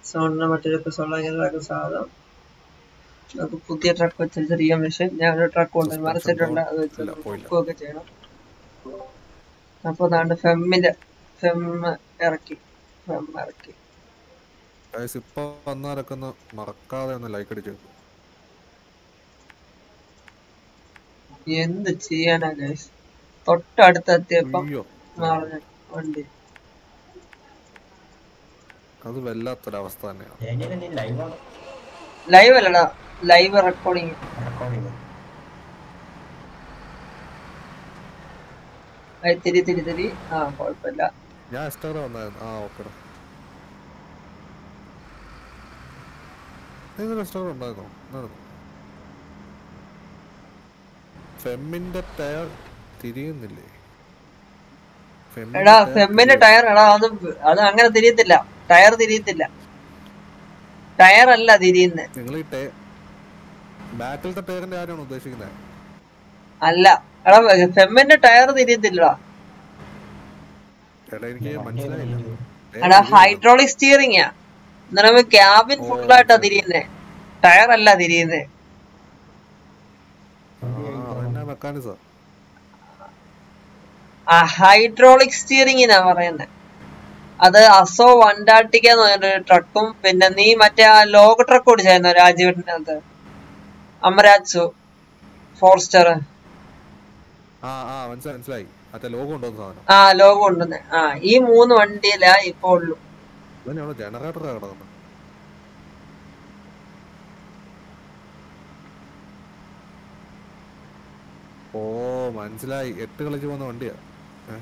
സോണിന് മറ്റൊരു എപ്പിസോഡിൽ ഇങ്ങനെ സാധനം നമുക്ക് പുതിയ ട്രക്ക് വെച്ച് ചെറിയ മെഷീൻ ഞാൻ ഒരു ട്രക്ക് കൊണ്ട് മറിച്ചിട്ടുണ്ട് അത് വെച്ച് ഇല്ല, പോയില്ല. ഒക്കെ ചെയ്യണം അപ്പൊ അതാണ്ട് ഫെമ്മിന്റെ ഫെം ഇറക്കി ഫെം ഇറക്കി ഗൈസ് ഇപ്പൊ വന്നാലൊക്കെ ഒന്ന് മറക്കാതെ ഒന്ന് ലൈക്ക് അടിച്ചു എന്ത് ചെയ്യാനാ ഗൈസ് തൊട്ടടുത്തെത്തിയപ്പം അയ്യോ മാറുന്ന വണ്ടി അത് വല്ലാത്തൊരവസ്ഥ തന്നെയാണ് എങ്ങനെ നീ ലൈവാണ് ലൈവ് അല്ലടാ ലൈവ് റെക്കോർഡിങ് റെക്കോർഡിങ് തിരി തിരി തിരി ആ കുഴപ്പമില്ല ഞാൻ ഇൻസ്റ്റാഗ്രാം വന്നായിരുന്നു ആ ഓക്കെടാ നിങ്ങൾ ഇൻസ്റ്റാഗ്രാം ഉണ്ടായിരുന്നോ ഉണ്ടായിരുന്നു ഫെമ്മിന്റെ ടയർ തിരിയുന്നില്ലേ ഫെമ്മിന്റെ എടാ ടയർ ഫെമ്മിന്റെ തിരിയുന്നില്ല. ടയർ എടാ അത് അത് അങ്ങനെ തിരിയത്തില്ല ടയർ തിരിയത്തില്ല ടയർ അല്ല തിരിയുന്നത് നിങ്ങൾ ഈ ടയർ ബാക്കിലത്തെ ടയറിന്റെ കാര്യമാണ് ഉദ്ദേശിക്കുന്നത് അല്ല എടാ ഫെമ്മിന്റെ ടയർ തിരിയത്തില്ലടാ എടാ എനിക്ക് മനസ്സിലായില്ല ടയർ എടാ തിരിയുന്നില്ല. ഹൈഡ്രോളിക് സ്റ്റിയറിംഗ് ആ എന്നിട്ട് ക്യാബിൻ ഓ, ഫുള്ളായിട്ടാ തിരിയുന്നേ ടയർ അല്ല തിരിയുന്നേ ആ, അതെന്നാ മെക്കാനിസം ആ ഹൈഡ്രോളിക് സ്റ്റിയറിംഗിനാ പറയുന്നത് അത് അസോ വണ്ടാട്ടിക്ക എന്ന് പറഞ്ഞൊരു ട്രക്കും പിന്നെ നീ മറ്റേ ആ ലോക ട്രക്ക് ഓടിച്ചായിരുന്നു രാജീവിന്റെ അകത്ത് അമരാജു ഫോർസ്റ്റർ ആ ആ മനസ്സിലായി മനസ്സിലായി മറ്റേ ലോഗോ കൊണ്ടുവന്ന സാധനം ആ ലോക കൊണ്ടുവന്നെ ആ ഈ മൂന്ന് വണ്ടിയിലാ ഇപ്പൊ ഉള്ളു ഇതന്നെയാണ് ജനറേറ്റർ കിടക്കുന്നത് ഓ മനസ്സിലായി എട്ട് കളിച്ച് പോകുന്ന വണ്ടിയാ ഏ?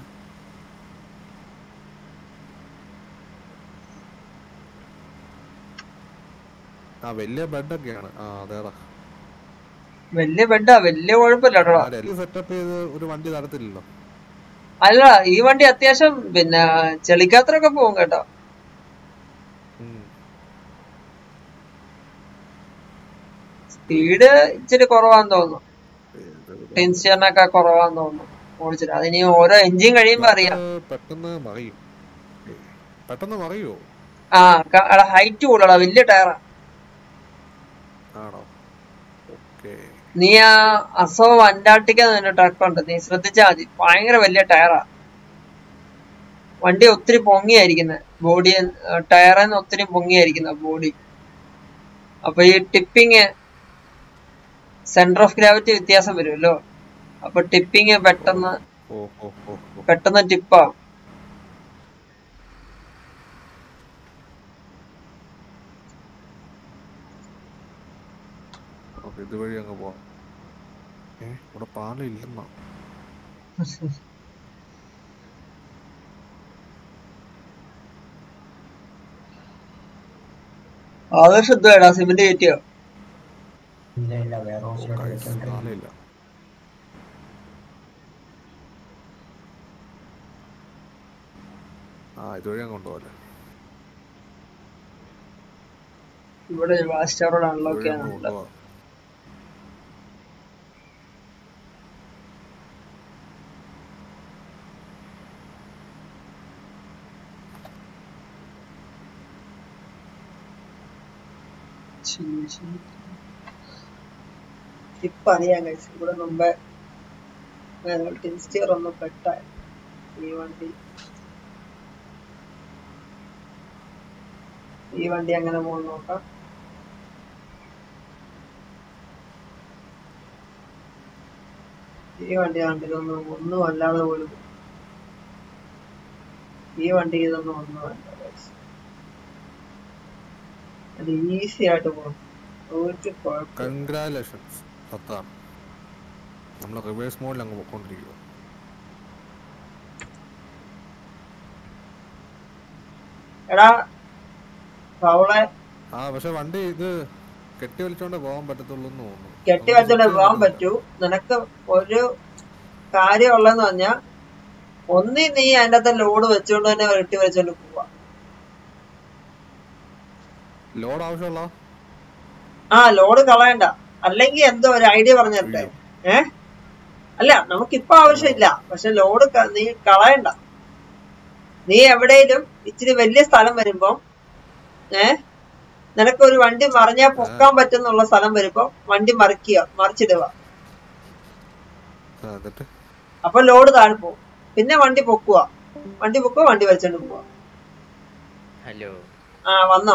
ആ വലിയ ബെഡൊക്കെയാണ് ആ അതേടാ വലിയ ബെഡാ വലിയ കുഴപ്പമില്ല കേട്ടോ സെറ്റപ്പ് ചെയ്ത് ഒരു വണ്ടി തരത്തില്ലല്ലോ അല്ല ഈ വണ്ടി അത്യാവശ്യം പിന്നെ ചെളിക്കാത്രൊക്കെ പോകും കേട്ടോ ഉം. സ്പീഡ് ഇച്ചിരി കുറവാന്ന് തോന്നുന്നു ഇത് ടെൻഷനൊക്കെ കുറവാന്ന് തോന്നുന്നു ഓടിച്ചിട്ട് അതിനി ഓരോ എഞ്ചിൻ കഴിയുമ്പോ അറിയാം ഇത് പെട്ടെന്ന് മറിയും ഏ, പെട്ടെന്ന് മറിയോ ആ ഹൈറ്റ് കൂടുതലാ വലിയ ടയറാ ആണോ ഓക്കേ നീ ആ അസോ അന്റാർട്ടിക്ക തന്നെ ട്രക്ക് ഉണ്ട് നീ ശ്രദ്ധിച്ചാ മതി ഭയങ്കര വലിയ ടയറാ വണ്ടി ഒത്തിരി പൊങ്ങിയായിരിക്കുന്നത് ബോഡി ടയറിന്ന് ഒത്തിരി പൊങ്ങിയായിരിക്കുന്ന ബോഡി അപ്പൊ ഈ ടിപ്പിങ് സെന്റർ ഓഫ് ഗ്രാവിറ്റി വ്യത്യാസം വരുമല്ലോ അപ്പൊ ടിപ്പിങ് പെട്ടെന്ന് ഓ ഓ ഓ ഓ പെട്ടെന്ന് ടിപ്പാവും ഓക്കെ ഇതുവഴി അങ്ങ് പോവാം ഏ ഇവിടെ പാലം ഇല്ലെന്നാ ആദർശ എന്തുവേടാ സിമെന്റ് കയറ്റിയോ ഇല്ല ഇല്ല വേറെ ഹോസ്റ്റലോട്ട് ഗൈസ് വെച്ചോണ്ടിരിക്കുന്നു പാലമില്ല ആ ഇതുവഴി അങ്ങ് കൊണ്ടുപോകല്ലേ ഇവിടെ വാസ്റ്റ് റോഡ് അൺലോക്ക് ഇതുവഴി അങ്ങ് ചെയ്യാനുണ്ട് കൊണ്ടുപോവാം ഇപ്പൊ അറിയാൻ കഴിച്ചു ഇവിടെ മുമ്പേ ടിൻസ്റ്റിയർ ഒന്ന് പെട്ടായി ഈ വണ്ടി ഈ വണ്ടി അങ്ങനെ പോകുന്ന നോക്കാം ഈ വണ്ടി കണ്ടിതൊന്നും ഒന്നും അല്ലാതെ പോലും ഈ വണ്ടി ഇതൊന്നും ഒന്നുമല്ല guys. അത് ഈസി ആയിട്ട് പോകും ഒരു കുഴപ്പം കൺഗ്രാലേഷൻസ് പത്താണ് നമ്മൾ റിവേഴ്സ് മോഡിൽ അങ്ങ് പോയിക്കൊണ്ടിരിക്കുക എടാ പൗളെ ആ പക്ഷെ വണ്ടി ഇത് കെട്ടി വലിച്ചോണ്ടേ പോകാൻ പറ്റത്തുള്ളൂ എന്ന് തോന്നുന്നു കെട്ടി നമുക്ക് വെച്ചോണ്ട് switch പോകാൻ ചെയ്യാൻ പറ്റൂ നിനക്ക് ഒരു കാര്യം ഉള്ളതെന്ന് പറഞ്ഞാ ഒന്നി നീ അതിന്റെ അകത്ത് ലോഡ് വെച്ചുകൊണ്ട് തന്നെ കെട്ടി വെച്ചോണ്ട് പോവാ ലോഡ് ആവശ്യമുള്ള ആ ലോഡ് കളയണ്ട അല്ലെങ്കിൽ എന്തോ ഒരു ഐഡിയ പറഞ്ഞു തരട്ടെ ഏ അല്ല നമുക്കിപ്പൊ ആവശ്യമില്ല പക്ഷെ ലോഡ് നീ കളയണ്ട നീ എവിടെയും ഇച്ചിരി വലിയ സ്ഥലം വരുമ്പോ ഏ നിനക്ക് ഒരു വണ്ടി മറിഞ്ഞാൽ പൊക്കാൻ പറ്റുന്നുള്ള സ്ഥലം വരുമ്പോ വണ്ടി മറിക്കുക മറിച്ചിടുക ആ എന്നിട്ട് അപ്പൊ ലോഡ് താഴെ പോകും പിന്നെ വണ്ടി പൊക്കുക വണ്ടി പൊക്കുക വണ്ടി വലിച്ചോണ്ട് പോവുക ഹലോ ആ വന്നോ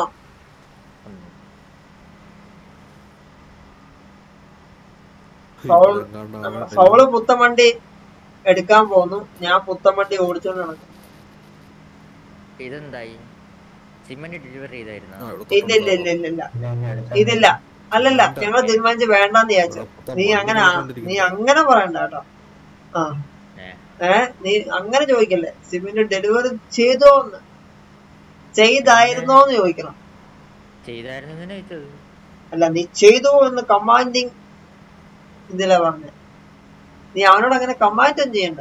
ഫൗൾ- ഇതെങ്ങാണ്ട് നമ്മുടെ ആകട്ടെ. ഫൗള് പുത്തൻ വണ്ടി എടുക്കാൻ പോന്നു ഞാൻ പുത്തൻ വണ്ടി ഓടിച്ചോണ്ട് നടക്കും ഇതെന്തായി സിമന്റ് ഡെലിവറി ചെയ്തായിരുന്നു ആ, ഇവിടെ ഇല്ല ഇല്ല ഇല്ല ഇല്ല ഇല്ല ഇല്ല, ഇനി അടുത്ത ഇതില്ല അല്ലല്ല ഞങ്ങൾ തീരുമാനിച്ച് വേണ്ടെന്ന് വിചാരിച്ചു ഇവിടെ പുത്തൻ നീ വണ്ടി അങ്ങനെ ആ- കൊണ്ടിരിക്കുന്നു. നീ അങ്ങനെ പറയണ്ട കേട്ടോ ആ ഏ ഏ നീ അങ്ങനെ ചോദിക്കല്ലേ സിമെന്റ് ഡെലിവറി ചെയ്തോ എന്ന് ചെയ്തായിരുന്നോന്ന് ചോദിക്കണം ചെയ്തായിരുന്നു തന്നെ വെച്ചത് അല്ല നീ ചെയ്തു എന്ന് കമാൻഡിങ് ഇതിലാ പറഞ്ഞ നീ അവനോട് അങ്ങനെ കമാൻഡും ചെയ്യണ്ട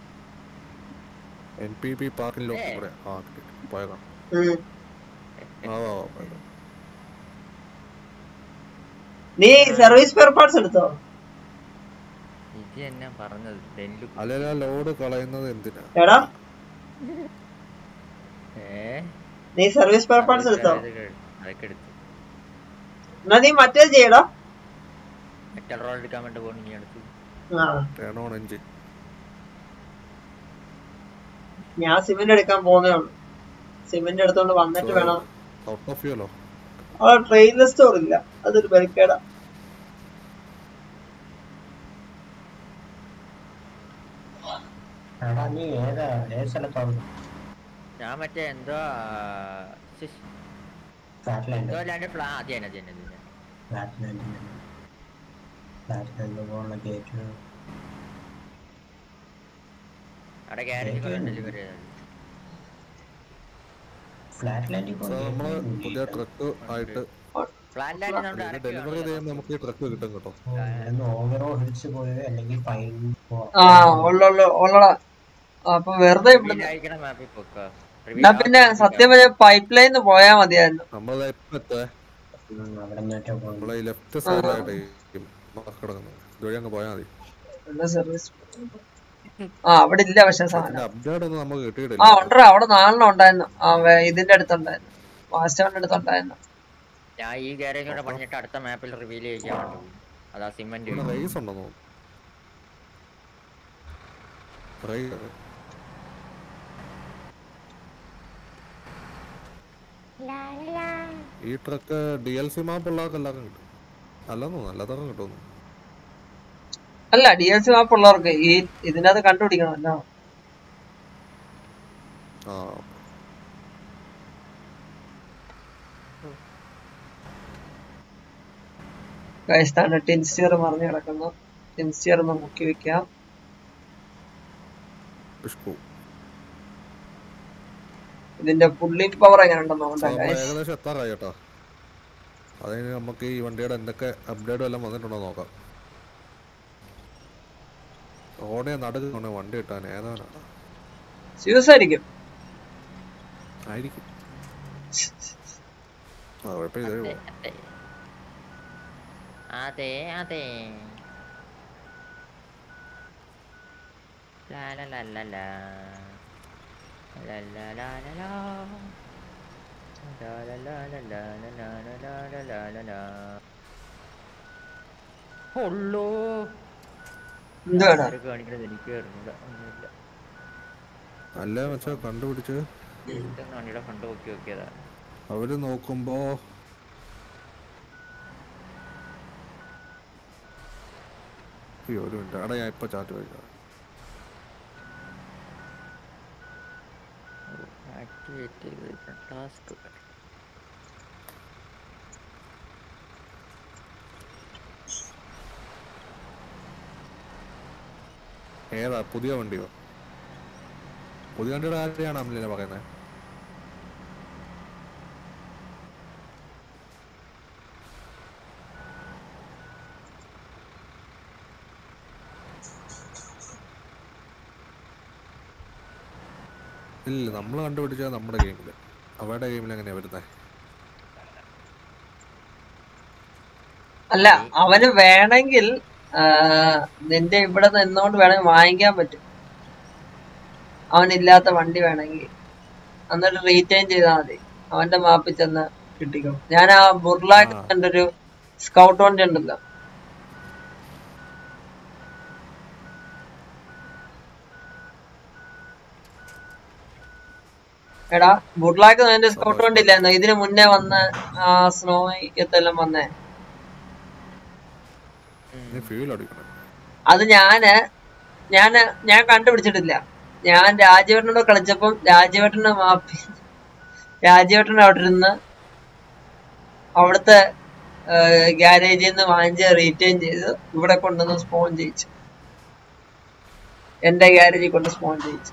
എൻ പി പി പാർക്കിലോ ഇവിടെ ആ കിട്ടി. പോയേക്കാം ഉം. ആ വാ, വാ, പോയേക്കാം. നീ സർവീസ് സ്പെയർ പാർട്സ് എടുത്തോ ഇത് തന്നെ പറഞ്ഞത് ഡെല്ലു അല്ലല്ല ലോഡ് കളയുന്നത് എന്തിനാ എടാ ഏ നീ സർവീസ് സ്പെയർ പാർട്സ് എടുത്തോ അതൊക്കെ അതൊക്കെ എടുത്തു എന്നാ നീ മറ്റേത് ചെയ്യടാ മെറ്റൽ റോൾ എടുക്കാൻ വേണ്ടി പോകണം ഇനി അടുത്ത് ആ ടേൺ ഓൺ എഞ്ചിൻ ഞാൻ സിമെന്റ് എടുക്കാൻ പോകുന്നേ ഉള്ളൂ സിമെന്റ് എടുത്തോണ്ട് വന്നിട്ട് വേണം ഔട്ട് ഓഫ് ഫ്യൂലോ ആ ട്രെയിനിൽ സ്റ്റോർ ഇല്ല അതൊരു ബലിക്കേടാ എടാ നീ ഏതാ ഏത് സ്ഥലത്താണ് ഞാൻ മറ്റേ എന്തോ ശ്ശ്, ഫ്ലാറ്റ്ലാൻഡ് എന്തോ അല്ലാണ്ട് പ്ലാ അത് തന്നെ അത് തന്നെ അത് തന്നെ ഫ്ലാറ്റ്ലാൻഡ് ഫ്ലാറ്റ്ലാൻഡ് പോലുള്ള ഗേറ്റ് അവിടെ ഗ്യാരേജ് ഡെലിവറി ചെയ്തത് ഫ്ലാറ്റ്ലാൻഡിൽ സോ നമ്മള് പുതിയ ട്രക്ക് ആയിട്ട് ഫ്ലാറ്റ് ലാൻഡ് നമ്മുടെ ഡെലിവറി ചെയ്യുമ്പോൾ നമുക്ക് ഈ ട്രക്ക് കിട്ടും കേട്ടോ ഓവറോ ഹിൽസ് പോയത് അല്ലെങ്കിൽ പൈൻ ആ ഉള്ള ഉള്ളടാ അപ്പൊ വെറുതെ ഇവിടെ അയക്കണ മാപ്പിൽ പൊക്ക എന്നാ പിന്നെ സത്യം പറഞ്ഞ പൈപ്പ് ലൈനിൽ പോയാ മതിയായിരുന്നു നമ്മളത് ഇപ്പൊ എത്തേ അവിടെ നിന്നൊക്കെ പോകുന്നത് നമ്മളെ ഈ ലെഫ്റ്റ് സൈഡിലായിട്ട് കിടക്കുന്നത് ഇതുവഴി അങ്ങ് പോയാൽ മതി എന്താ സർവീസ് ആ അവിടെ ഇല്ല പക്ഷെ സാധനം അതിന്റെ അപ്ഡേറ്റ് ഒന്നും നമുക്ക് ആ കിട്ടിയിട്ടില്ല ഉണ്ടോ അവിടെ നാലെണ്ണം ഉണ്ടായിരുന്നു ആ വേ- ഇതിന്റെ അടുത്തുണ്ടായിരുന്നു വാസ്റ്റവന്റെ അടുത്തുണ്ടായിരുന്നു ഞാൻ ഈ ഗ്യാരേജ് കൂടെ പണിഞ്ഞിട്ട് അടുത്ത മാപ്പിൽ റിവീൽ ചെയ്യാൻ വേണ്ടി പോയി. അതാ സിമെന്റ് ഇവിടെ റേസ് ഉണ്ടെന്ന് തോന്നുന്നു റേസ് ഈ truck D L C map ഉള്ളവർക്ക് എല്ലാവർക്കും കിട്ടും അല്ലെന്ന് തോന്നുന്നു അല്ലാത്തവർക്കും കിട്ടുന്നു അല്ല ഡി എൽ സി മാപ്പ് ഉള്ളവർക്ക് ഈ ഇതിനകത്ത് കണ്ടുപിടിക്കണം അല്ലോ ആ ഗൈസ്ഥാണ് ടിൻസ്റ്റിയർ മറിഞ്ഞു കിടക്കുന്നു ടിൻസ്റ്റിയർ ഒന്ന് മുക്കി വെക്കാം പുഷ്പു ഇതിന്റെ പുള്ളിംഗ് പവർ എങ്ങനെ ഉണ്ടെന്ന് സോ നോക്കട്ടെ നമ്മൾ ഗൈസ് ഏകദേശം എത്താറായി കേട്ടോ അതിന് നമുക്ക് ഈ വണ്ടിയുടെ എന്തൊക്കെ അപ്ഡേറ്റ് എല്ലാം വന്നിട്ടുണ്ടോ നോക്കാം ഓടെ നടുക്കുണ്ട് വണ്ടി കിട്ടാൻ ഏതാണ് സ്യൂസ് ആയിരിക്കും ആയിരിക്കും ആ കുഴപ്പമില്ല ഇതേ പോവാം. അതെ അതെ ലാ ലാ ലാ ലാ ലാ. ലാ ലാ ലാ ലാ ലാ. ലാ ലാ ലാ ലാ ലാ ലാ ലാ ലാ ലാ ലാ ലാ ലാ. ഉള്ളൂ എന്തുവാടാ ആര് കാണിക്കണത് എനിക്ക് അറിഞ്ഞൂടാ ഒന്നുമില്ല അല്ലേ വെച്ചാ കണ്ടുപിടിച്ച് ഇതൊന്ന് വണ്ടിയുടെ ഫ്രണ്ട് നോക്കി നോക്കിയതാ അവര് നോക്കുമ്പോ അയ്യോ ഒരു മിനിറ്റ് അവിടെ ഞാൻ ഇപ്പൊ ചാറ്റ് വയ്ക്കാം ആക്ടിവേറ്റ് ചെയ്ത് ടാസ്ക് ഏതാ പുതിയ വണ്ടിയോ പുതിയ വണ്ടിയുടെ കാര്യമാണ് അമ്മലിനെ പറയുന്നത് ഇല്ല നമ്മൾ കണ്ടുപിടിച്ചത് നമ്മുടെ ഗെയിമിൽ അവരുടെ ഗെയിമിൽ എങ്ങനെയാ വരുന്നത് അല്ല അവന് വേണമെങ്കിൽ ആ, നിന്റെ ഇവിടെ നിന്നോണ്ട് വേണമെങ്കിൽ വാങ്ങിക്കാൻ പറ്റും അവനില്ലാത്ത വണ്ടി വേണമെങ്കിൽ എന്നിട്ട് റീറ്റൈൻ ചെയ്താൽ മതി അവന്റെ മാപ്പിൽ ചെന്ന് കിട്ടിക്കോ ഞാൻ ആ ബുർലാക്ക് ആ. എൻ്റെ ഒരു സ്കൗട്ട് വണ്ടി ഉണ്ടല്ലോ എടാ ബുർലാക്ക് എന്റെ സ്കൗട്ട് വണ്ടി ഇല്ലായിരുന്നു ഇതിന് മുന്നേ വന്ന ആ സ്നോയ്ക്കത്തെല്ലാം വന്നേ നീ ഫ്യൂൽ അടിക്കണം അത് ഞാന് ഞാന് ഞാൻ കണ്ടുപിടിച്ചിട്ടില്ല ഞാൻ രാജവേട്ടനോട് കളിച്ചപ്പം രാജവേട്ടന്റെ മാപ്പി രാജവേട്ടൻ അവിടെ ഇരുന്ന് അവിടുത്തെ ഗ്യാരേജിൽ നിന്ന് വാങ്ങിച്ച് റീറ്റെയിൻ ചെയ്ത് ഇവിടെ കൊണ്ടുവന്ന് സ്പോൺ ചെയ്യിച്ചു എന്റെ ഗ്യാരേജിൽ കൊണ്ട് സ്പോൺ ചെയ്യിച്ചു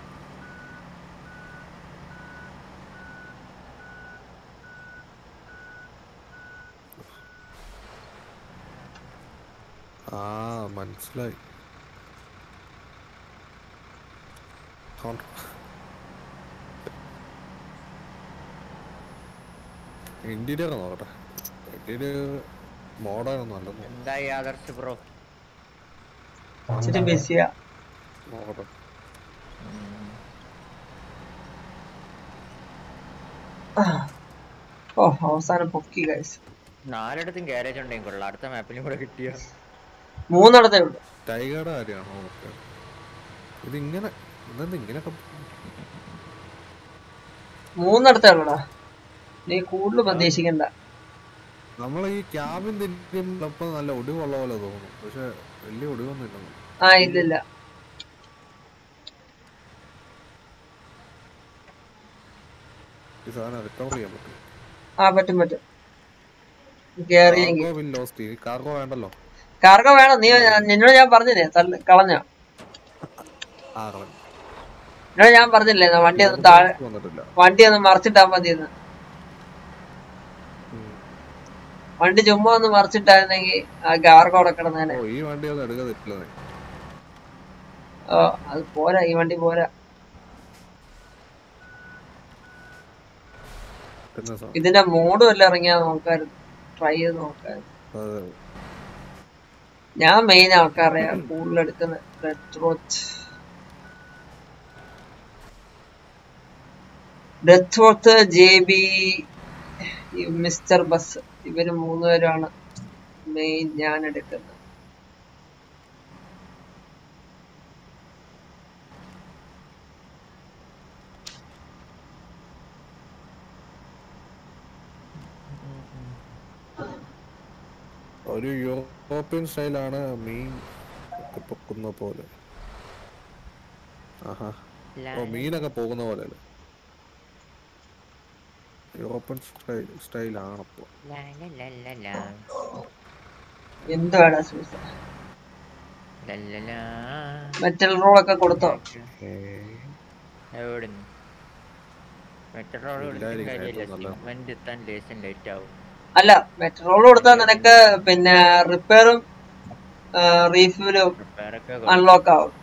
ആ മനസ്സിലായി കോൺ- ഇന്റീരിയർ നോക്കട്ടെ ഇന്റീരിയർ മോഡേൺ ഒന്നും അല്ലെന്ന് എന്തായി ആദർശ് ബ്രോ ഇച്ചിരി ബിസിയാ നോക്കട്ടെ ഓ അവസാനം പൊക്കി ഗൈസ് നാലിടത്തും ഗ്യാരേജ് ഉണ്ടെങ്കിൽ കൊള്ളാം അടുത്ത മാപ്പിലും കൂടെ കിട്ടിയ മൂന്നിടത്തേ ഉള്ളു ടൈഗറുടെ കാര്യമാണോ ഓക്കെ ഇതിങ്ങനെ ഇതെന്ത് ഇങ്ങനെയൊക്കെ മൂന്നിടത്തേ ഉള്ളടാ നീ കൂടുതൽ പ്രതീക്ഷിക്കണ്ട നമ്മൾ ഈ ക്യാബിൻ തിരിക്കുമ്പോൾ നല്ല ഒടിവുള്ള പോലെ തോന്നും പക്ഷെ വലിയ ഒടിവൊന്നും ഇല്ലെന്ന് ആ ഇല്ലില്ല ഈ സാധനം റിക്കവർ ചെയ്യാൻ പറ്റും ആ പറ്റും പറ്റും കേറിയെങ്കിൽ കാർഗോ വിൽ ലോസ്റ്റ് ഈ കാർഗോ വേണ്ടല്ലോ കാർഗോ വേണം നീ നിന്നോട് ഞാൻ പറഞ്ഞില്ലേ തള്ളി കളഞ്ഞോ ആ കളഞ്ഞു നിന്നോട് ഞാൻ പറഞ്ഞില്ലേ എന്നാ വണ്ടി ഒന്ന് താഴെ വന്നിട്ടില്ല വണ്ടി ഒന്ന് മറിച്ചിട്ടാ മതിയെന്ന് ഉം. വണ്ടി ചുമ്മാ ഒന്ന് മറിച്ചിട്ടായിരുന്നെങ്കിൽ ആ കാർഗോ അവിടെ കിടന്നേനെ ഓ ഈ വണ്ടി ഒന്നും എടുക്കത്തില്ല നീ ഓ അത് പോരാ ഈ വണ്ടി പോരാ പിന്നെ സാ- ഇതിന്റെ മോഡ് വല്ല ഇറങ്ങിയാ നോക്കായിരുന്നു ട്രൈ ചെയ്ത് നോക്കായിരുന്നു അത് ഞാൻ മെയിൻ ആൾക്കാരെ കൂടുതൽ എടുക്കുന്ന death death worth J B mister bus ഇവര് മൂന്നുപേരാണ് മെയിൻ ഞാൻ എടുക്കുന്നത് ഒരു യൂറോപ്യൻ സ്റ്റൈലാണ് മീൻ ഒക്കെ പൊക്കുന്ന പോലെ ആഹാ ഓ മീനൊക്കെ പോകുന്ന പോലെ അല്ലേ യൂറോപ്യൻ സ്റ്റൈൽ സ്റ്റൈലാണപ്പോ എന്തുവാടാ സൂസ മെറ്റൽ റോളൊക്കെ കൊടുത്തോ എവിടുന്ന് മെട്രോൾ ഇല്ലായിരിക്കും, കാര്യമില്ല ഏറ്റവും നല്ലത്. സിഗ്മെന്റ് എത്താൻ ലേശം ലേറ്റ് ആവും അല്ല മെറ്റൽ റോൾ കൊടുത്താൽ നിനക്ക് പിന്നെ റിപ്പയറും റീഫിലും റിപ്പയർ ഒക്കെ അൺലോക്ക് ആവും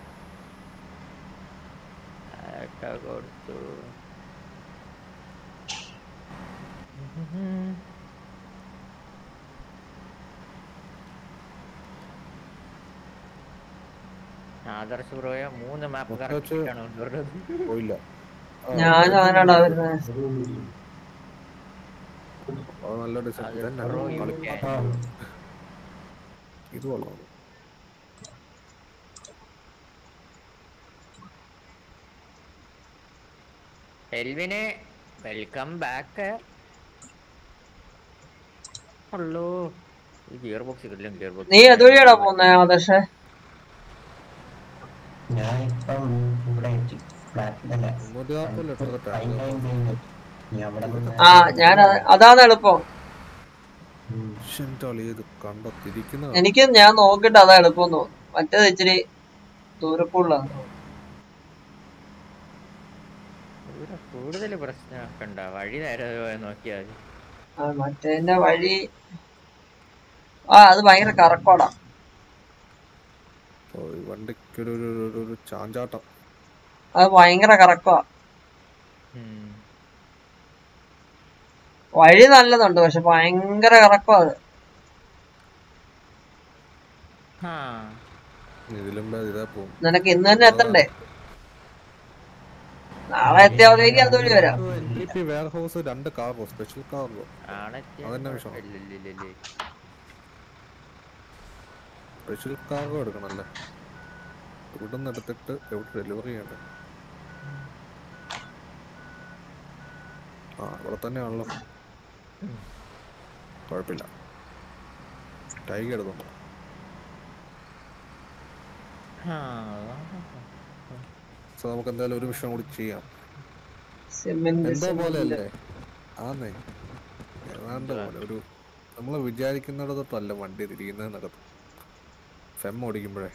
അതൊക്കെ കൊടുത്തു ആദർശ് ബ്രോയെ മൂന്ന് മാപ്പ് ഒക്കെ കറക്റ്റ് വെച്ച് ആണ് കൊണ്ടുവരുന്നത് പോയില്ല ആ, ഞാനും അതിനാടാ വരുന്നത് അത് നല്ല ഡിസൈൻ അത് ഇതന്നെ pro കളി യൂണിറ്റ്. ഇത് കൊള്ളാം എൽവിനെ വെൽക്കം ബാക്ക് ഉള്ളൂ ഈ ഗിയർ ബോക്സ് കിട്ടില്ല ഗിയർ ബോക്സ് നീ അതുവഴിയാടാ പോകുന്നേ ആദർശേ ഞാനിപ്പം ഇവിടെ എത്തി ഫ്ലാറ്റിലല്ല മുന്നൂറ്റി നാൽപ്പത് ലിറ്റർ ഫൈൻ ലൈൻ ചെയ്യുന്നു നീ അവിടെ നിന്ന് ആ ഞാൻ അത്- അതാണ് എളുപ്പം ഉം. കളി ഇത് കണ്ട തിരിക്കുന്ന എനിക്ക് ഞാൻ നോക്കിട്ട് അതാ എളുപ്പം തോന്നുന്നു മറ്റേത് ഇച്ചിരി ദൂരക്കുള്ളതാണ് കൂടുതൽ പ്രശ്നമൊക്കെ ഉണ്ടാ വഴി നേരെ പോയി നോക്കിയാൽ മതി ആ മറ്റേതിന്റെ വഴി ആ അത് ഭയങ്കര കറക്കോടാ ഓ, ഈ വണ്ടിക്ക് ഒരു ഒരു- ഒരു- ഒരു ചാഞ്ചാട്ടം അത് ഭയങ്കര കറക്കമാ ഉം. വഴി നല്ലതുണ്ട് പക്ഷെ ഭയങ്കര കറക്കമാ അത് ആ ഇതിലും ഭേദം ഇതാ പോകും നിനക്ക് ഇന്ന് തന്നെ എത്തണ്ടേ നാളെ എത്തിയാവുന്നേക്ക് അതുവഴി വരാം N T P warehouse രണ്ട് കാർഗോ സ്പെഷ്യൽ കാർഗോ ആളെ അതെന്നാ വിഷമം? ഇല്ലില്ലില്ലേ സ്പെഷ്യൽ കാർഗോ എടുക്കണല്ലേ ഇവിടെ നിന്ന് എടുത്തിട്ട് എവിടെ ഡെലിവറി ചെയ്യണ്ടേ ആ ഇവിടെ തന്നെയാണല്ലോ കുഴപ്പമില്ല ടൈഗ് എടുത്തോണ്ട് സോ നമുക്ക് എന്തായാലും ഒരു വിഷയം കൂടി ചെയ്യാം സിമെന്റ് എന്തോ പോലെ സിമെന്റ് അല്ലേ ആന്നേ ഏതാണ്ട് പോലെ ഒരു നമ്മൾ വിചാരിക്കുന്നിടത്തൊട്ടല്ല വണ്ടി തിരിക്കുന്നതെന്നൊക്കെ ഫെം ഓടിക്കുമ്പോഴേ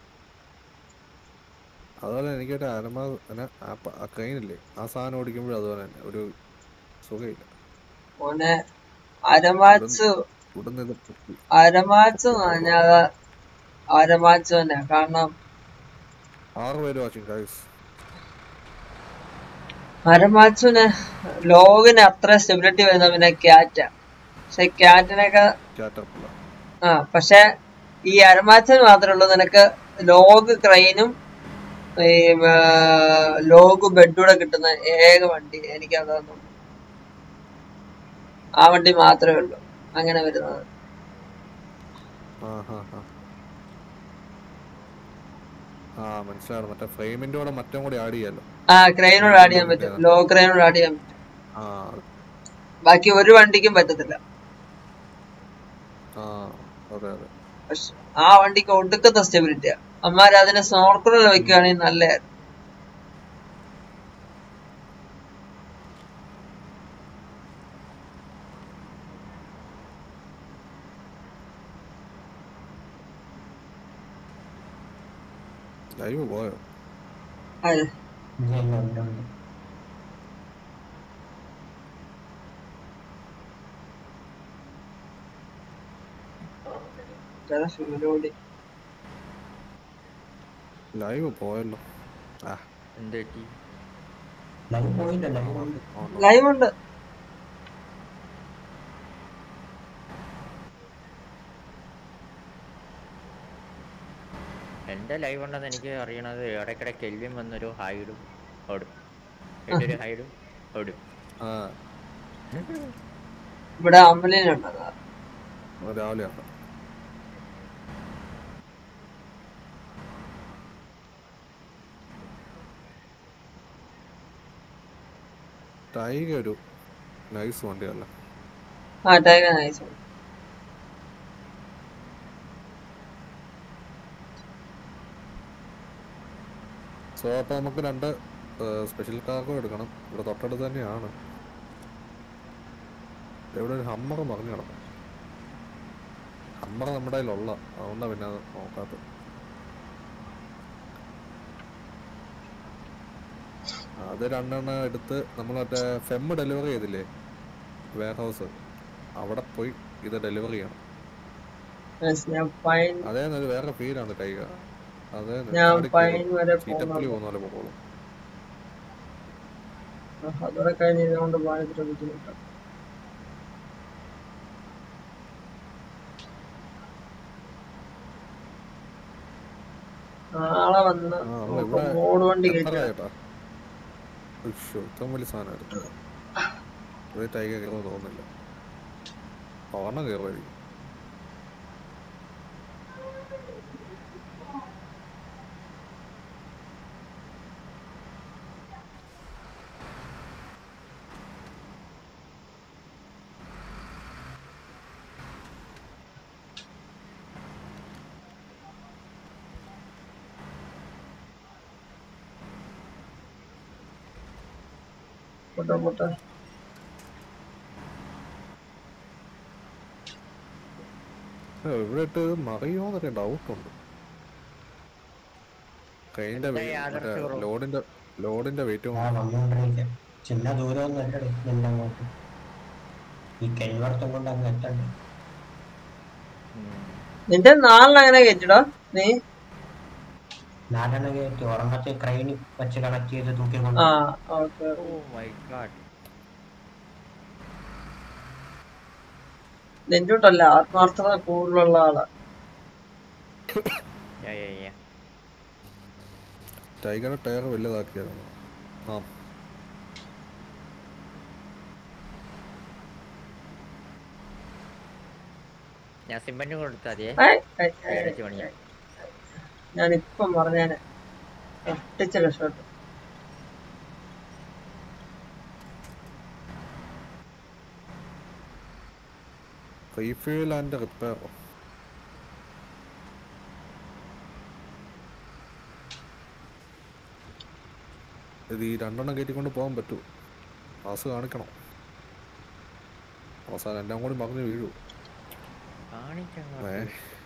അതുപോലെ എനിക്കൊരു അരമ ആ ക്രെയിനില്ലേ ആ സാധനം ഓടിക്കുമ്പോഴും അതുപോലെ തന്നെ ഒരു സുഖമില്ല മോനെ അരമാച്ച് ഇവിടുന്ന് ഇത് പൊക്കി. അരമാച്ച് നനഞ്ഞാതെ അരമാച്ച് തന്നെ കാരണം ആറ് പേര് വാച്ചിങ് ഗൈസ് അരമാച്ചുന് ലോഗിന് അത്ര സ്റ്റെബിലിറ്റി വരുന്ന പിന്നെ ക്യാറ്റ പക്ഷെ ക്യാറ്റിനൊക്കെ ക്യാറ്റർപില്ല ആ പക്ഷെ ഈ അരമാച്ചന് മാത്രമേ ഉള്ളൂ നിനക്ക് ലോഗ് ക്രെയിനും ഈ ലോഗ് ബെഡൂടെ കിട്ടുന്ന ഏക വണ്ടി എനിക്ക് അതാന്ന് തോന്നുന്നു. ആ വണ്ടി മാത്രമേ ഉള്ളൂ അങ്ങനെ വരുന്നത് ആ ഹാ ഹാ ആ മനസ്സിലാണ് മറ്റേ ഫ്രെയിമിന്റെ കൂടെ മറ്റും കൂടി ആഡ് ചെയ്യാലോ ആ ക്രെയിനോട് ആഡ് ചെയ്യാൻ പറ്റും ലോ ക്രെയിനോട് ആഡ് ചെയ്യാൻ പറ്റും ആ ബാക്കി ഒരു വണ്ടിക്കും പറ്റത്തില്ല ആ അതെ അതെ പക്ഷെ ആ വണ്ടിക്ക് ഒടുക്കത്തെ സ്റ്റെബിലിറ്റിയാ അമ്മാര് അതിനെ സ്നോർക്കറിൽ വെക്കുകയാണെങ്കിൽ നല്ലതായിരുന്നു ലൈവ് പോയോ അതെ ഇല്ല ഇല്ല ഉണ്ട് ഉണ്ട് ചില ഫിലിമോടി ലൈവ് പോയല്ലോ ആ എന്ത് പറ്റി ലൈവ് പോയില്ല ലൈവ് ഉണ്ട് ആണോ? ലൈവ് ഉണ്ട് എന്റെ ലൈവ് ഉണ്ടെന്ന് എനിക്ക് അറിയണത് ഇടയ്ക്കിടെ കെൽവിൻ വന്നൊരു ഹൈഡും ഓടും ഒരു ഹൈഡും ഓടും ആ ഇവിടെ അമലിനുണ്ട് അതാ. അത് രാവിലെ ആണ് ടൈഗ ഒരു നൈസ് വണ്ടിയല്ല ആ ടൈഗർ നൈസ് സോ അപ്പോൾ നമുക്ക് രണ്ട് സ്പെഷ്യൽ കാർഗോ എടുക്കണം ഇവിടെ തൊട്ടടുത്ത് തന്നെയാണ് ഇവിടെ ഒരു ഹമ്മർ മറിഞ്ഞു കിടക്കും ഹമ്മർ നമ്മുടെ കയ്യിലുള്ള അതുകൊണ്ടാണ് പിന്നെ അത് നോക്കാത്തത് അത് രണ്ടെണ്ണം എടുത്ത് നമ്മൾ മറ്റേ ഫെം ഡെലിവറി ചെയ്തില്ലേ വെയർ ഹൗസ് അവിടെ പോയി ഇത് ഡെലിവറി ചെയ്യണം ഞാൻ പൈൻ അതേ ഒരു വേറെ ഫീലാണ് ടൈഗ അതേ ഞാൻ പൈൻ വരെ ചീറ്റപ്പള്ളി പോകുന്നു പോകുന്ന പോലെ പോകുള്ളൂ അതോടെ കഴിഞ്ഞ് ഇതുകൊണ്ട് ഭയങ്കര ബുദ്ധിമുട്ടാണ് നാളെ വന്ന് ആ, നമ്മള് നമുക്ക് ഇവിടെ മോഡ് വണ്ടി എത്ര കയറ്റാം ആയിട്ടാ? ഉശ്ശോ, ഇത്രയും വലിയ സാധനമായിരുന്നു ഒരു ടൈഗ കയറുമെന്ന് തോന്നുന്നില്ല ഒരെണ്ണം കയറുമായിരിക്കും പോട്ടെ പോട്ടെ ഏ, ഇവിടെ ഇട്ട് മറിയോന്നൊക്കെ ഡൗട്ടുണ്ട് ട്രെയിനിന്റെ എന്തായി ആദർശ് ബ്രോ? ലോഡിന്റെ ലോഡിന്റെ വെയിറ്റ് ആ വന്നുകൊണ്ടിരിക്കുക ചിന്ന ദൂരമൊന്നും അല്ലടേ നിന്റെ അങ്ങോട്ട് ഈ കെൽവർത്തം കൊണ്ട് അങ്ങ് എത്തണ്ടേ നിന്റെ നാളിന് അങ്ങനെ കയറ്റിടാ നീ നാലെണ്ണ കയറ്റി ഒരെണ്ണത്തെ ക്രെയിൻ വെച്ച് കണക്ട് ചെയ്ത് തൂക്കി കൊണ്ട് ആ ഓക്കെ ഓ മൈ ഗാഡ് നെഞ്ചോട്ടല്ല ആത്മാർത്ഥത കൂടുതലുള്ള ആളാ യാ യാ യാ ടൈഗറുടെ ടയർ വലുതാക്കിയായിരുന്നു ആ ഞാൻ സിമെന്റ് കൊടുത്താ മതിയേ ഏയ്, ഏയ്, ഏയ്, അടിച്ച് പണിയാ ഞാനിപ്പം പറഞ്ഞേനെ ഒട്ടിച്ച രക്ഷപ്പെട്ടു റീഫിൽ ആൻഡ് റിപ്പയർ ഇത് ഈ രണ്ടെണ്ണം കയറ്റിക്കൊണ്ട് പോകാൻ പറ്റുമോ പാസ് കാണിക്കണം അവസാനം എല്ലാം കൂടി മറിഞ്ഞ് വീഴൂ കാണിക്കാൻ ഏ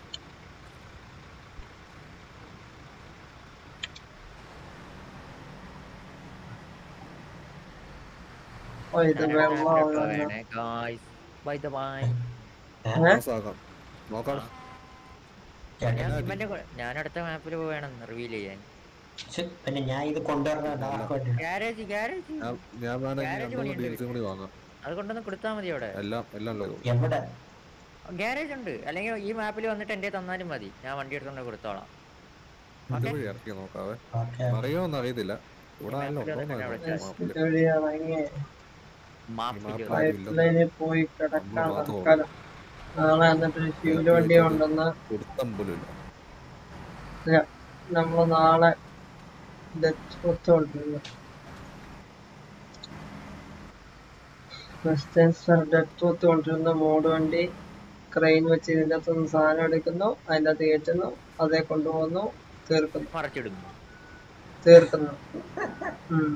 ഓ ഇത് വെള്ളം ബൈ ദ ബൈ പാസ്സാക്കാം നോക്കാം ഞാൻ സിമെന്റ് ഞാൻ അടുത്ത മാപ്പിൽ വേണം റിവീൽ ചെയ്യാൻ ശ്ശെ, പിന്നെ ഞാൻ ഇത് കൊണ്ടുവരണ ആർക്ക് വേണ്ടി ഗ്യാരേജ് ഗ്യാരേജ് ഞാൻ ഞാൻ വേണമെങ്കിൽ Garage രണ്ടു മൂന്ന് പണിയുണ്ട് ഡീൽസും കൂടി വാങ്ങാം അത് കൊണ്ടൊന്ന് കൊടുത്താ മതി അവിടെ എല്ലാം എല്ലാം ഉള്ളത് എവിടെ ഗ്യാരേജ് ഉണ്ട് അല്ലെങ്കിൽ ഈ മാപ്പിൽ വന്നിട്ട് എന്റെ തന്നാലും മതി ഞാൻ വണ്ടി എടുത്തോണ്ട് കൊടുത്തോളാം ഇതുവഴി ഇറക്കി നോക്കാവേ ഓക്കെ അറിയോന്ന് അറിയത്തില്ല ഇവിടെ ഈ ആരെങ്കിലും map ല് ഉണ്ടോന്ന് തന്നെ അറിയാം അവിടെ മാപ്പില്. വഴി ഇറങ്ങി മാപ്പിൽ map പൈപ്പ് ലൈനിൽ പോയി കിടക്കാൻ നമ്മള് മാത്രമേ തൽക്കാലം നാളെ എന്നിട്ട് ഫ്യൂല് വണ്ടി കൊണ്ടുവന്ന് കൊടുത്തം പോലും ഇല്ല നമ്മള് നാളെ ഒത്തുകൊണ്ടിരുന്നു ഡെത്ത് ഒത്തുകൊണ്ടിരുന്ന മോഡ് വണ്ടി ക്രെയിൻ വെച്ച് ഇതിൻ്റെ അകത്തുനിന്ന് സാധനം എടുക്കുന്നു അതിൻ്റെ അകത്ത് കയറ്റുന്നു അതേ കൊണ്ടുപോകുന്നു തീർക്കുന്നു മറച്ചിടുന്നു തീർക്കുന്നു ഉം.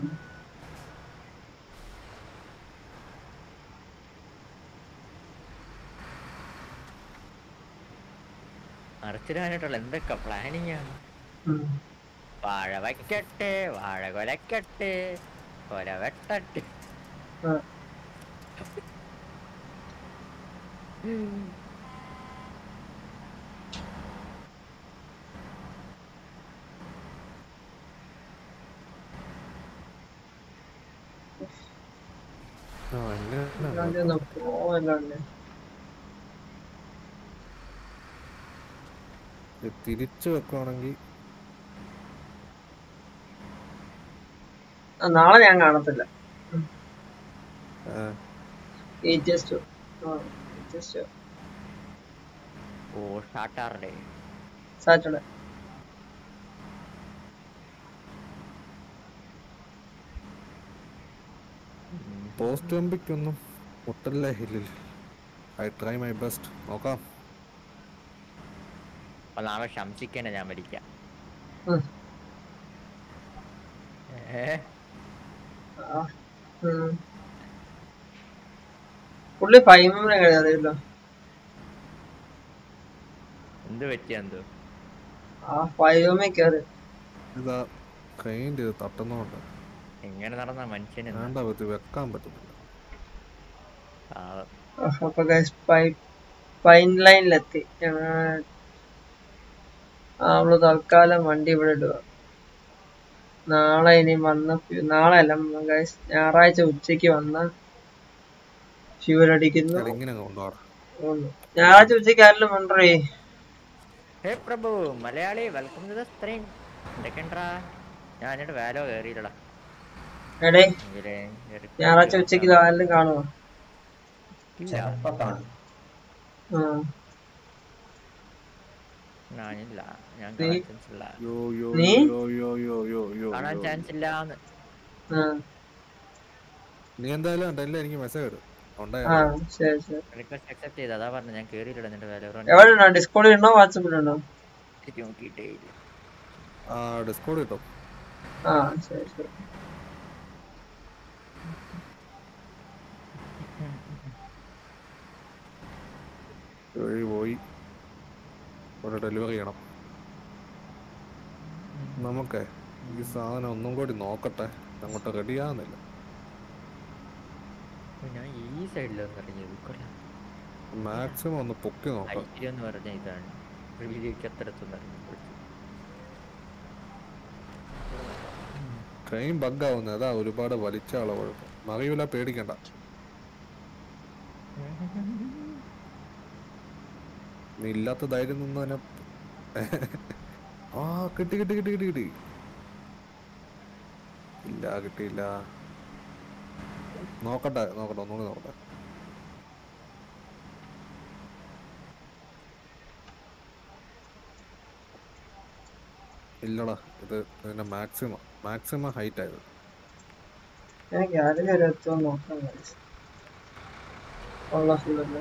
മറച്ചിടാനായിട്ടുള്ള എന്തൊക്കെ പ്ലാനിങ് ആണ് ഉം. വാഴ വയ്ക്കട്ടെ വാഴ കൊലക്കട്ടെ കൊല വെട്ടട്ടെ ആ. ആ, ഇങ്ങനെ ഇല്ലാണ്ട് ഒന്ന് പോവല്ലാണ്ട് ഇത് തിരിച്ചു വെക്കുവാണെങ്കിൽ ആ, നാളെ ഞാൻ കാണത്തില്ല ആ, ഈ ജസ്റ്റ് ജസ്റ്റ് ഓ ഷാട്ടാറുടെ സാറ്റർഡേ പോസ്റ്റ് കമ്പിക്കൊന്നും മുട്ടല്ലേ ഹില്ലിൽ ഐ ട്രൈ മൈ ബെസ്റ്റ് നോക്കാം അപ്പൊ നാളെ ഷംസിക്കന്നെ ഞാൻ മരിക്കാം ഉം. ഏ ആ, ഉം. പുള്ളി ഫൈവ് മെമ്മറി കഴിയാറിയല്ലോ എന്ത് പറ്റിയ എന്തോ ആ ഫൈവ് മെമ്മറി കയറി ഇതാ കൈൻ്റെ ഇത് തട്ടുന്നോണ്ട് എങ്ങനെ നടന്ന മനുഷ്യന് വേണ്ട ഇത് വെക്കാൻ പറ്റുന്നില്ല പാവം. അപ്പൊ ഗൈസ് പൈൻ ലൈനിലെത്തി നമ്മള് തൽക്കാലം വണ്ടി ഇവിടെ ഇടുക നാളെ ഇനി വന്ന് ഫ്യു- നാളെ അല്ല ഗൈസ് ഞായറാഴ്ച ഉച്ചക്ക് വന്ന് ഫ്യൂൽ അടിക്കുന്നു ഇങ്ങനെ കൊണ്ടുപോകാം പോന്നു. ഞായറാഴ്ച ഉച്ചക്ക് ആരെങ്കിലും ഉണ്ടേ hey Prabhu Malayali welcome to the screen എന്തൊക്കെണ്ടാ ഞാൻ എന്നിട്ട് വേലോ കയറിയില്ലടാ എടേ എങ്കിലേ ഇടയ്ക്ക് ഞായറാഴ്ച ഉച്ചക്ക് ഇത് ആരെങ്കിലും കാണുമോ ഇല്ല ചിലപ്പോ കാണും ആ ഞാനില്ല ഞാൻ നീ? കാണാൻ ചാൻസ് ഇല്ല യോ യോ നീ? യോ യോ യോ യോ യോ കാണാൻ യോ. ചാൻസ് ഇല്ലാന്ന് ആ നീ എന്തായാലും ഉണ്ടല്ലേ എനിക്ക് മെസ്സേജ് ഇടും ആ ഉണ്ടായിരുന്നു ശരി ശരി റിക്വസ്റ്റ് അക്സെപ്റ്റ് ചെയ്ത് അതാ പറഞ്ഞു ഞാൻ കേറിയില്ല എന്നിട്ട് വേല എവിടെ ഉണ്ടോ ഡിസ്കോഡിൽ ഉണ്ടോ വാട്സപ്പിലുണ്ടോ നോക്കിയിട്ടേ ഇല്ല ആ ഡിസ്കോഡ് കിട്ടും ആ ശരി ശരി വഴി പോയി ഒരു ഡെലിവറി ചെയ്യണം നമുക്കേ ഈ സാധനം ഒന്നും കൂടി നോക്കട്ടെ അങ്ങോട്ട് റെഡി ആകുന്നില്ല ഓ, ഞാൻ ഈ സൈഡിലൊന്നും ഇറങ്ങിയത് കൊള്ളാം മാക്സിമം ഒന്ന് പൊക്കി നോക്കാം ഐശ്വര്യം എന്ന് പറഞ്ഞ ഇതാണ് റിവ്യൂലേക്ക് എത്രത്തൊന്നും ഇറങ്ങി ട്രെയിൻ ബഗ് ആവുന്നത് അതാ ഒരുപാട് വലിച്ച ആളെ കുഴപ്പം മറിയൂല പേടിക്കണ്ട നീ ഇല്ലാത്ത ധൈര്യം നിന്ന് തന്നെ ആ കിട്ടി കിട്ടി കിട്ടി കിട്ടി കിട്ടി ഇല്ല കിട്ടിയില്ല നോക്കട്ടെ നോക്കട്ടെ ഒന്നുകൂടി നോക്കട്ടെ ഇല്ലടാ ഇത് ഇതിന്റെ മാക്സിമം മാക്സിമം ഹൈറ്റ് ആയത് ഞാൻ ഗ്യാരേജ് വരെ എത്തുമോ നോക്കാം guys. ഉള്ള ഫുള്ളല്ലേ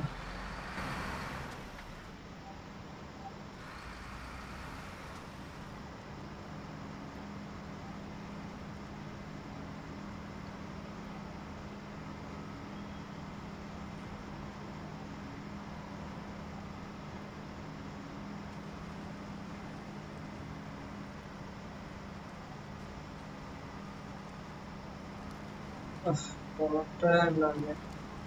ഫോട്ടോ അല്ലേ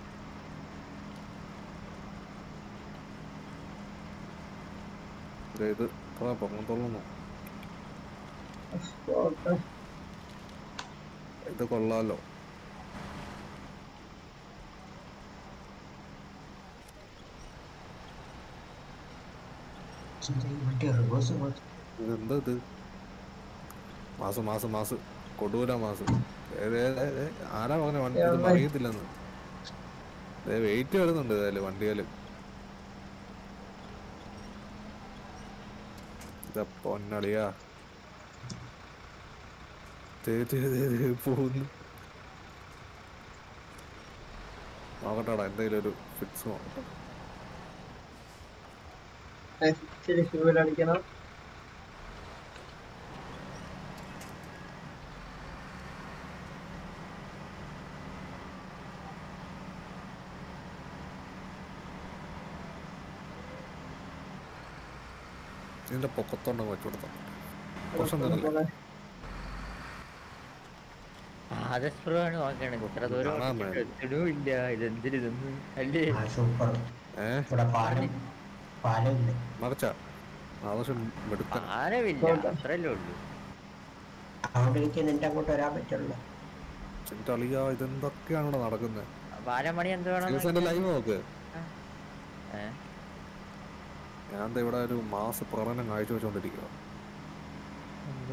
ഇത് ഇത് ഇത്ര പൊങ്ങത്തോളുന്നു ഫോട്ടോ ഇത് കൊള്ളാലോ മറ്റേ റിവേഴ്സ് ഇത് എന്താ ഇത് മാസം മാസം മാസം കൊടൂര മാസം ഏ, ഏ, ഏ, ഏ, ആരാ പറഞ്ഞ വണ്ടി ഇത് എവിടെ? അറിയത്തില്ലെന്ന് വെയിറ്റ് വരുന്നുണ്ട് ഇതായാലും വണ്ടിയാല് ഇതാ പൊന്നളിയാ ദേ, ദേ, ദേ, ദേ, പോകുന്നു നോക്കട്ടാടാ എന്തെങ്കിലും ഒരു ഫിക്സ് നോക്കട്ടെ ഇച്ചിരി ഫ്യൂൽ അടിക്കണം ഇതിന്റെ പൊക്കത്തോണ്ടങ്ങ് വെച്ചു കൊടുത്താ പ്രശ്നം തന്നല്ലേ പോലെ ആദർശപ്രമാണ് നോക്കണത് ഇത്ര ദൂരം കാണാൻ ഓടിച്ചിട്ട് വേണ്ടി. എത്തണുമില്ല ഇതെന്തിന് ഇതൊന്നും അല്ലേ ആ സൂപ്പർ ഏ ഇവിടെ പാലം പാലം ഇല്ല മറിച്ചാ ആവശ്യം എടുക്കാൻ ആരമില്ല ഇതോട്ട്. അത്രല്ലേ ഉള്ളൂ അതുകൊണ്ട് എനിക്ക് നിന്റെ അങ്ങോട്ട് വരാൻ പറ്റുള്ളൂ എന്റെ അളിയാ ഇതെന്തൊക്കെയാണ് ഇവിടെ നടക്കുന്നത് ബാലമണി എന്ത് വേണം ദിവസം ലൈവ് നോക്ക് ഏ? ഞാൻ ദേ ഇവിടെ ഒരു മാസ പ്രകടനം കാഴ്ചവെച്ചോണ്ടിരിക്കുക എന്ത്?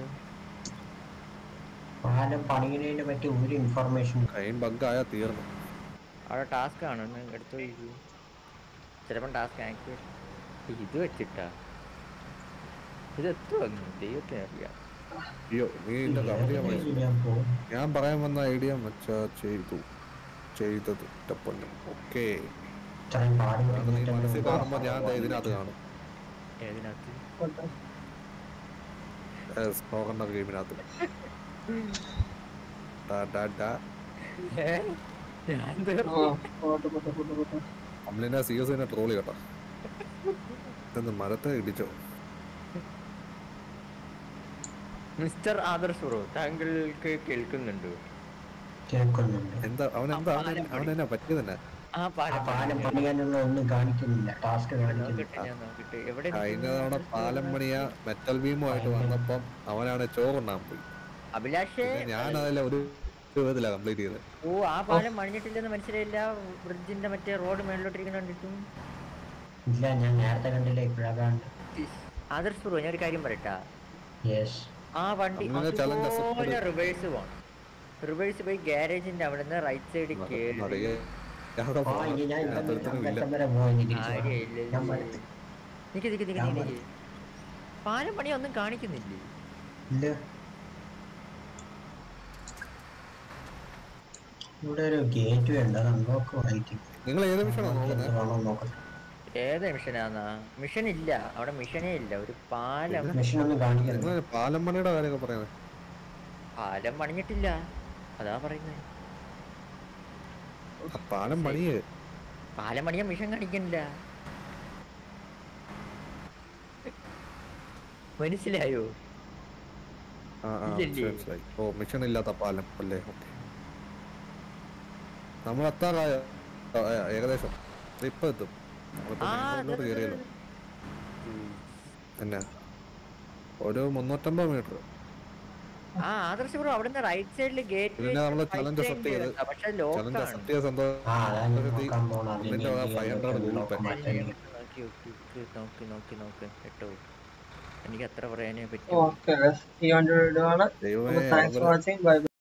പാലം പണിയുന്നതിനെ പറ്റി ഒരു ഇൻഫർമേഷൻ കൈയും ബഗ്ഗായാ തീർന്നു അവിടെ ടാസ്ക് ആണ് ഒന്ന് എടുത്തു നോക്കൂ ചിലപ്പം ടാസ്ക് ആക്ടിവേറ്റ് ഇത് വെച്ചിട്ടാ ഇത് എത്ര വന്നു ദൈവത്തിന് അറിയാം അയ്യോ നീ എന്റെ കമ്പനിയാ വിളിച്ചത് ഞാൻ പോകും ഞാൻ പറയാൻ വന്ന ഐഡിയ വെച്ചാ ചെയ്തു ചെയ്തത് എന്റെ പൊന്നും ഓക്കേ ഇത്രയും പാട് നീ മനസ്സിൽ കാണുമ്പോ ഞാൻ ദേ ഇതിനകത്ത് കാണും ഏതിനകത്ത് ഫോട്ടോ സ്പോക്കണ്ട ഗെയിമിനകത്ത് ഡാ, ഡാ, ഡാ. ഏ? ഞാൻ ആ ഫോട്ടോ ഫോട്ടോ ഫോട്ടോ ഫോട്ടോ അമ്ലിനെ സി എസ് നെ ട്രോളി കേട്ടോ ഇതെന്ന് മരത്തെ ഇടിച്ചോ മിസ്റ്റർ ആദർശ് ബ്രോ താങ്കൾക്ക് കേൾക്കുന്നുണ്ടോ കേൾക്കുന്നുണ്ട് എന്താ അവൻ എന്താ അവൻ അവൻ എന്നാ പറ്റിയത് തന്നെ ആ ആ പാലം പാലം പണിയാനുള്ള ഒന്നും കാണിക്കുന്നില്ല ടാസ്ക് കാണിക്കുന്നില്ല നോക്കട്ടെ ഞാൻ നോക്കട്ടെ എവിടെ കഴിഞ്ഞ തവണ പാലം പണിയ മെറ്റൽ ബീമുമായിട്ട് വന്നപ്പം അവനാണ് ചോറുണ്ണാൻ പോയി അഭിലാഷേ പിന്നെ ഞാൻ ഒരു വിധത്തിലാ കംപ്ലീറ്റ് ചെയ്തത് ഓ ആ പാലം പണിഞ്ഞിട്ടില്ലെന്ന് മനസ്സിലായില്ല ബ്രിഡ്ജിന്റെ മറ്റേ റോഡ് മേളിലോട്ടിരിക്കുന്ന കണ്ടിട്ടും ഇല്ല ഞാൻ നേരത്തെ കണ്ടില്ല ഇപ്പോഴാ കാണുന്നത് ആദർശ് ബ്രോ ഞാൻ ഒരു കാര്യം പറയട്ടാ യെസ് ആ വണ്ടി അങ്ങനെ challenge accept ചെയ്തു. റിവേഴ്സ് പോണം റിവേഴ്സ് പോയി ഗ്യാരേജിന്റെ അവിടെ നിന്ന് റൈറ്റ് സൈഡ് കേറി അറിയ അവിടെ ആ ഇനി ഞാൻ ഇവിടെ അതൊരുത്തരും ഇല്ല അമ്പലം വരെ പോയി ഇനി തിരിച്ച് വരാം. കാര്യമില്ല ഞാൻ വരട്ടെ. നിക്ക് നിക്ക് നിക്ക് ഞാൻ നിക്ക് പാലം പണി ഒന്നും കാണിക്കുന്നില്ലേ ഇല്ല ഇവിടെ ഒരു ഗേറ്റ് ഉണ്ട് അത് അൺലോക്ക് വായിക്കും നിങ്ങൾ ഏത് നിമിഷമാണോ നോക്കുന്നത് വേണോ നോക്കട്ടെ ഏത് മിഷനാന്നാ മിഷൻ ഇല്ല അവിടെ മിഷനേ ഇല്ല ഒരു പാലം മെഷീൻ ഒന്നും കാണിക്കുന്നില്ല നിങ്ങൾ പാലം പണിയുടെ കാര്യമൊക്കെ പറയുന്നത് പാലം പണിഞ്ഞിട്ടില്ല അതാ പറയുന്നത് ആ പാലം പണിയേ പാലം പണിയാൻ മിഷൻ കാണിക്കണില്ല മനസ്സിലായോ ആ ആ ഇല്ലില്ലേ? മനസ്സിലായി, മനസ്സിലായി ഓ മിഷൻ ഇല്ലാത്ത പാലം അല്ലേ ഓക്കെ നമ്മൾ എത്താറായോ ആ, ആ, ഏകദേശം ദേ ഇപ്പൊ എത്തും നമ്മളിപ്പോ ആ, മെയിൻ റോഡിലോട്ട് അതെ, അതെ, കയറിയല്ലോ എന്നാ ഒരു മുന്നൂറ്റമ്പത് മീറ്റർ ആ ആദർശ് ബ്രോ അവിടുന്ന് റൈറ്റ് സൈഡിൽ ഗേറ്റ് പിന്നെ നമ്മള് challenge accept ചെയ്ത് പക്ഷെ ചലഞ്ച് ലോക്കാണ് സത്യ സന്തോഷം ആ അതാ ഞാൻ നോക്കാൻ പോണത് അതിന്റെ ആ 500 ഗൂഗിൾ പേ. നോക്കി നോക്കി നോക്കി നോക്കി നോക്ക് കേട്ടോ എനിക്ക് അത്ര പറയാനേ പറ്റൂ ഓക്കെ ഈ വണ്ടി ഇടുവാണ് ദൈവമേ താങ്ക്സ് ഫോർ വാച്ചിങ് ബൈ